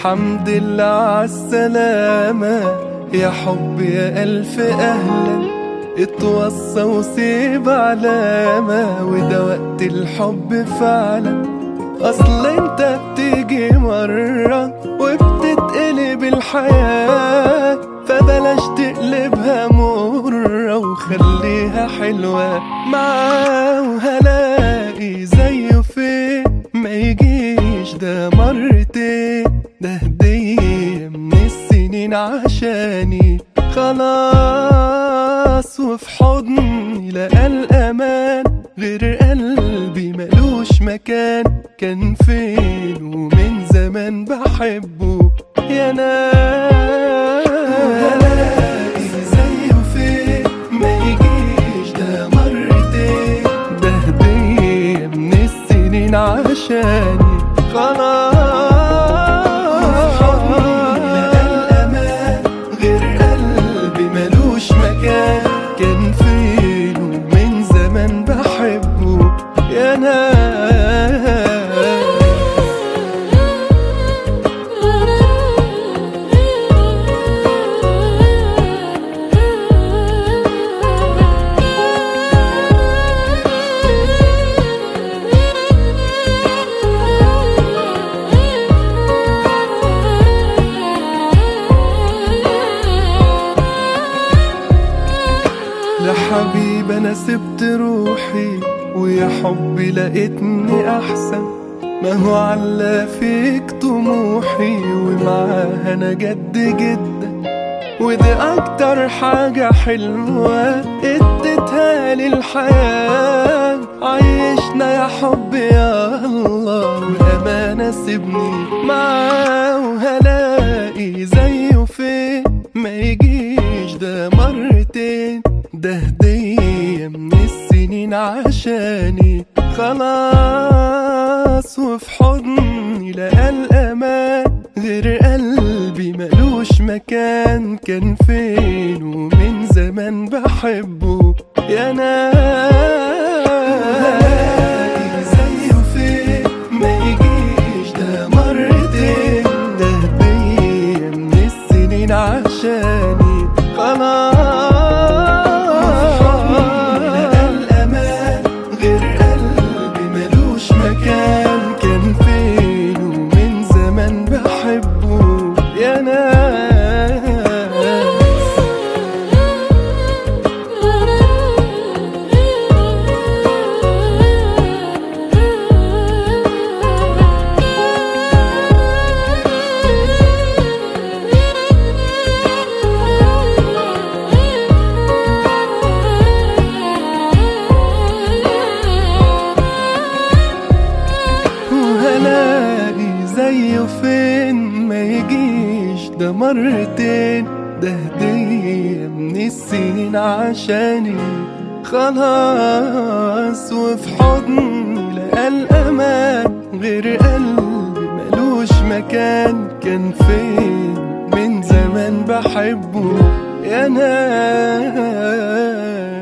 الحمد لله عالسلامة يا حب يا ألف أهلا اتوصى وسيب علامة وده وقت الحب فعلا أصل انت بتيجي مرة وبتتقلب الحياة فبلاش تقلبها مرة وخليها حلوة معاه وهلاقي زيه فين ما يجيش ده مرتين ده هدية من السنين عشاني خلاص وفي حضني لقى الأمان غير قلبي ملوش مكان كان فين ومن زمان بحبه يا ناس هلاقي زيه فين ما يجيش ده مرتين ده هدية من السنين عشاني خلاص لقى الأمان غير قلبي ملوش مكان كان فين ومن زمان بحبه يا ناس لحبيب انا سبت روحي ويا حبي لقيتني احسن ما هو علا فيك طموحي ومعاها انا جد جدا ودي اكتر حاجة حلوة اديتها للحياة عيشنا يا حب يا الله والامانة سيبني معاه وهلاقي زيه فين ما يجيش ده مرتين ده هدية من السنين عشاني خلاص وفي حضني لقى الأمان غير قلبي ملوش مكان كان فين ومن زمان بحبه يا ناس زيه فين ما يجيش ده مرتين ده هدية من السنين عشاني خلاص لقى الأمان غير قلبي ملوش مكان كان فين ومن زمان بحبه يا ناس وهلاقي زيه فين ما يجيش ده مرتين ده هدية من السنين عشاني خلاص وفي حضني لقى الأمان غير قلبي ملوش مكان كان فين من زمان بحبه يا ناس